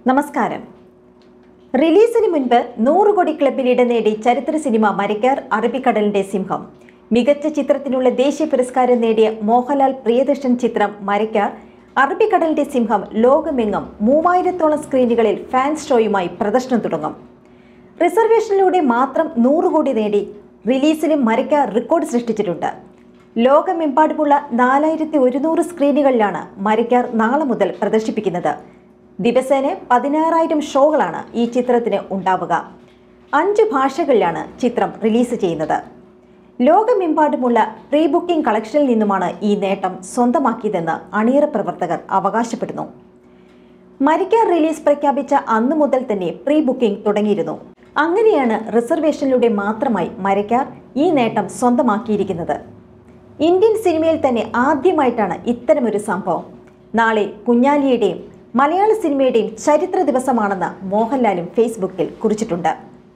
നമസ്കാരം റിലീസിന് മുൻപ് നൂറ് കോടി ക്ലബിൽ ഇടം നേടി ചരിത്ര സിനിമ മരക്കാർ അറബിക്കടലിന്റെ സിംഹം മികച്ച ചിത്രത്തിനുള്ള ദേശീയ പുരസ്കാരം നേടിയ മോഹൻലാൽ പ്രിയദർശൻ ചിത്രം മരക്കാർ അറബിക്കടലിന്റെ സിംഹം ലോകമെങ്ങും മൂവായിരത്തോളം സ്ക്രീനുകളിൽ ഫാൻസ് ഷോയുമായി പ്രദർശനം തുടങ്ങും റിസർവേഷനിലൂടെ മാത്രം നൂറ് കോടി നേടി റിലീസിന് മരക്കാർ റെക്കോർഡ് സൃഷ്ടിച്ചിട്ടുണ്ട് ലോകമെമ്പാടുമുള്ള നാലായിരത്തി ഒരുന്നൂറ് സ്ക്രീനുകളിലാണ് മരക്കാർ നാളെ മുതൽ പ്രദർശിപ്പിക്കുന്നത് ദിവസേന പതിനാറായിരം ഷോകളാണ് ഈ ചിത്രത്തിന് ഉണ്ടാവുക അഞ്ച് ഭാഷകളിലാണ് ചിത്രം റിലീസ് ചെയ്യുന്നത് ലോകമെമ്പാടുമുള്ള പ്രീ ബുക്കിംഗ് കളക്ഷനിൽ നിന്നുമാണ് ഈ നേട്ടം സ്വന്തമാക്കിയതെന്ന് അണിയറ പ്രവർത്തകർ അവകാശപ്പെടുന്നു മരിക്കാർ റിലീസ് പ്രഖ്യാപിച്ച അന്നു മുതൽ തന്നെ പ്രീ ബുക്കിംഗ് തുടങ്ങിയിരുന്നു അങ്ങനെയാണ് റിസർവേഷനിലൂടെ മാത്രമായി മരക്കാർ ഈ നേട്ടം സ്വന്തമാക്കിയിരിക്കുന്നത് ഇന്ത്യൻ സിനിമയിൽ തന്നെ ആദ്യമായിട്ടാണ് ഇത്തരമൊരു സംഭവം നാളെ കുഞ്ഞാലിയുടെയും മലയാള സിനിമയുടെയും ചരിത്ര ദിവസമാണെന്ന് മോഹൻലാലും ഫേസ്ബുക്കിൽ കുറിച്ചിട്ടുണ്ട്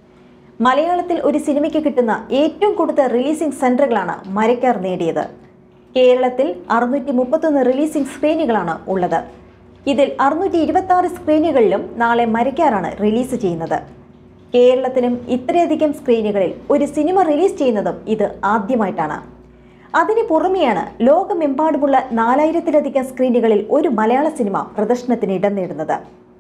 മലയാളത്തിൽ ഒരു സിനിമയ്ക്ക് കിട്ടുന്ന ഏറ്റവും കൂടുതൽ റിലീസിംഗ് സെന്ററുകളാണ് മരക്കാർ നേടിയത് കേരളത്തിൽ അറുന്നൂറ്റി മുപ്പത്തൊന്ന് റിലീസിംഗ് സ്ക്രീനുകളാണ് ഉള്ളത് ഇതിൽ അറുന്നൂറ്റി ഇരുപത്തി ആറ് സ്ക്രീനുകളിലും നാളെ മരക്കാറാണ് റിലീസ് ചെയ്യുന്നത് കേരളത്തിലും ഇത്രയധികം സ്ക്രീനുകളിൽ ഒരു സിനിമ റിലീസ് ചെയ്യുന്നതും ഇത് ആദ്യമായിട്ടാണ് അതിന് പുറമെയാണ് ലോകമെമ്പാടുമുള്ള നാലായിരത്തിലധികം സ്ക്രീനുകളിൽ ഒരു മലയാള സിനിമ പ്രദർശനത്തിന് ഇടം നേടുന്നത്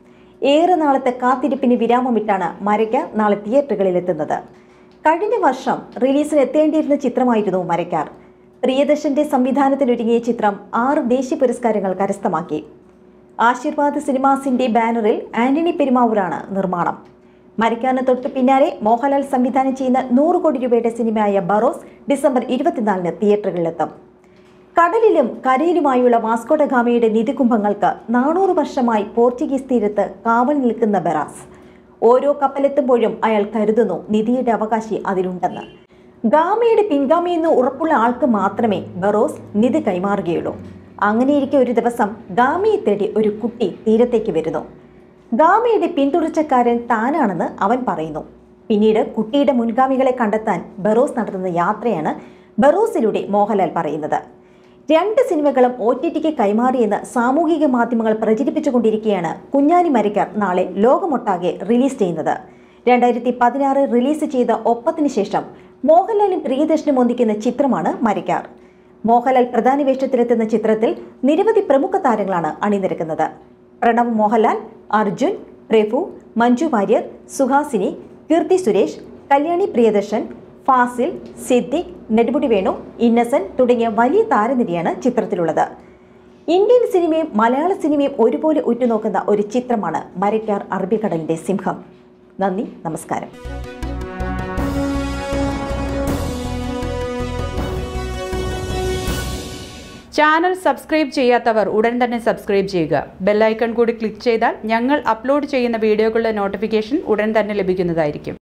ഏറെ നാളത്തെ കാത്തിരിപ്പിന് വിരാമമിട്ടാണ് മരയ്ക്ക നാളെ തിയേറ്ററുകളിൽ എത്തുന്നത് കഴിഞ്ഞ വർഷം റിലീസിന് എത്തേണ്ടിയിരുന്ന ചിത്രമായിരുന്നു മരയ്ക്കാർ പ്രിയദർശന്റെ സംവിധാനത്തിലൊരുങ്ങിയ ചിത്രം ആറ് ദേശീയ പുരസ്കാരങ്ങൾ കരസ്ഥമാക്കി ആശീർവാദ് സിനിമാസിന്റെ ബാനറിൽ ആന്റണി പെരുമാവൂരാണ് നിർമ്മാണം മരിക്കാന് തൊട്ടു പിന്നാലെ മോഹൻലാൽ സംവിധാനം ചെയ്യുന്ന നൂറ് കോടി രൂപയുടെ സിനിമയായ ബറോസ് ഡിസംബർ ഇരുപത്തിനാലിന് തിയേറ്ററുകളിലെത്തും കടലിലും കരയിലുമായുള്ള വാസ്കോഡ ഗാമയുടെ നിധികുംഭങ്ങൾക്ക് നാനൂറ് വർഷമായി പോർച്ചുഗീസ് തീരത്ത് കാവൽ നിൽക്കുന്ന ബെറാസ് ഓരോ കപ്പലെത്തുമ്പോഴും അയാൾ കരുതുന്നു നിധിയുടെ അവകാശി അതിലുണ്ടെന്ന് ഗാമയുടെ പിൻഗാമിയെന്ന് ഉറപ്പുള്ള ആൾക്ക് മാത്രമേ ബറോസ് നിധി കൈമാറുകയുള്ളൂ അങ്ങനെയിരിക്കെ ഒരു ദിവസം ഗാമയെ തേടി ഒരു കുട്ടി തീരത്തേക്ക് വരുന്നു ഗാമയുടെ പിന്തുടർച്ചക്കാരൻ താനാണെന്ന് അവൻ പറയുന്നു പിന്നീട് കുട്ടിയുടെ മുൻഗാമികളെ കണ്ടെത്താൻ ബറോസ് നടത്തുന്ന യാത്രയാണ് ബറോസിലൂടെ മോഹൻലാൽ പറയുന്നത് രണ്ട് സിനിമകളും ഒ ടി ടിക്ക് കൈമാറിയെന്ന് സാമൂഹിക മാധ്യമങ്ങൾ പ്രചരിപ്പിച്ചുകൊണ്ടിരിക്കെയാണ് കുഞ്ഞാലി മരിക്കാർ നാളെ ലോകമൊട്ടാകെ റിലീസ് ചെയ്യുന്നത് രണ്ടായിരത്തി പതിനാറ് റിലീസ് ചെയ്ത ഒപ്പത്തിന് ശേഷം മോഹൻലാലും പ്രിയദർശനും ഒന്നിക്കുന്ന ചിത്രമാണ് മരിക്കാർ മോഹൻലാൽ പ്രധാന വേഷത്തിലെത്തുന്ന ചിത്രത്തിൽ നിരവധി പ്രമുഖ താരങ്ങളാണ് അണിനിരക്കുന്നത് പ്രണവ് മോഹൻലാൽ അർജുൻ പ്രഭു മഞ്ജു വാര്യർ സുഹാസിനി കീർത്തി സുരേഷ് കല്യാണി പ്രിയദർശൻ ഫാസിൽ സിദ്ദിഖ് നെടുമുടി വേണു ഇന്നസെന്റ് തുടങ്ങിയ വലിയ താരനിരയാണ് ചിത്രത്തിലുള്ളത് ഇന്ത്യൻ സിനിമയും മലയാള സിനിമയും ഒരുപോലെ ഉറ്റുനോക്കുന്ന ഒരു ചിത്രമാണ് മരക്കാർ അറബിക്കടലിന്റെ സിംഹം നന്ദി നമസ്കാരം ചാനൽ സബ്സ്ക്രൈബ് ചെയ്യാത്തവർ ഉടൻ തന്നെ സബ്സ്ക്രൈബ് ചെയ്യുക ബെല്ലൈക്കൺ കൂടി ക്ലിക്ക് ചെയ്താൽ ഞങ്ങൾ അപ്ലോഡ് ചെയ്യുന്ന വീഡിയോകളുടെ നോട്ടിഫിക്കേഷൻ ഉടൻ തന്നെ ലഭിക്കുന്നതായിരിക്കും